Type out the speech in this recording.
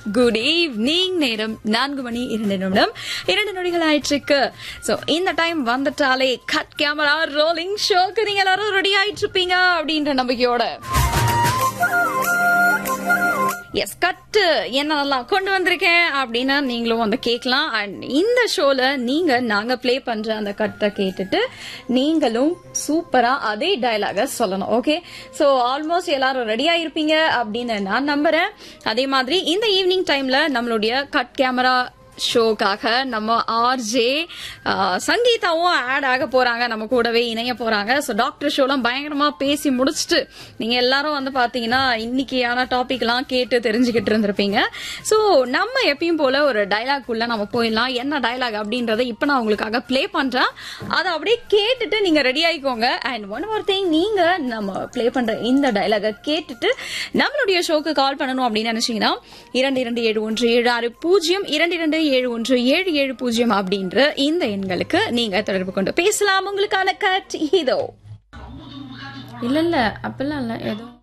good evening நேரம் நான்கு மணி இரண்டு நிமிடம் இரண்டு நொடிகள் ஆயிட்டு சோ இந்த டைம் வந்துட்டாலே கட் கேமரா ரோலிங் ஷோக்கு நீங்க எல்லாரும் ரெடி ஆயிட்டு இருப்பீங்க அப்படின்ற நம்பிக்கையோட எஸ் கட்டு என்னெல்லாம் கொண்டு வந்திருக்கேன் அப்படின்னா நீங்களும் வந்து கேட்கலாம் அண்ட் இந்த ஷோல நீங்க நாங்க ப்ளே பண்ற அந்த கட்டை கேட்டுட்டு நீங்களும் சூப்பரா அதே டயலாக சொல்லணும் ஓகே சோ ஆல்மோஸ்ட் எல்லாரும் ரெடியா இருப்பீங்க அப்படின்னு நான் நம்புறேன் அதே மாதிரி இந்த ஈவினிங் டைம்ல நம்மளுடைய கட் கேமரா ஷோக்காக நம்ம ஆர்ஜே சங்கீதாவும் ஆட் ஆக போறாங்க நம்ம கூடவே இணைய போறாங்க ஸோ டாக்டர் ஷோலாம் பயங்கரமா பேசி முடிச்சுட்டு நீங்க எல்லாரும் வந்து பாத்தீங்கன்னா இன்னைக்கான டாபிக்லாம் கேட்டு தெரிஞ்சுக்கிட்டு இருந்திருப்பீங்க ஸோ நம்ம எப்பயும் போல ஒரு டைலாக் உள்ள நம்ம போயிடலாம் என்ன டைலாக் அப்படின்றத இப்போ நான் உங்களுக்காக ப்ளே பண்றேன் அதை அப்படியே கேட்டுட்டு நீங்க ரெடி ஆயிக்கோங்க அண்ட் ஒன் மோர் திங் நீங்க நம்ம ப்ளே பண்ற இந்த டைலாக கேட்டுட்டு நம்மளுடைய ஷோக்கு கால் பண்ணணும் அப்படின்னு நினைச்சீங்கன்னா இரண்டு இரண்டு ஏழு ஒன்று ஏழு ஆறு பூஜ்ஜியம் இரண்டு இரண்டு ஏழு ஒன்று ஏழு ஏழு பூஜ்ஜியம் அப்படின்ற இந்த எண்களுக்கு நீங்க தொடர்பு கொண்டு பேசலாம் உங்களுக்கான கட் இதோ இல்ல இல்ல அப்பெல்லாம் இல்ல ஏதோ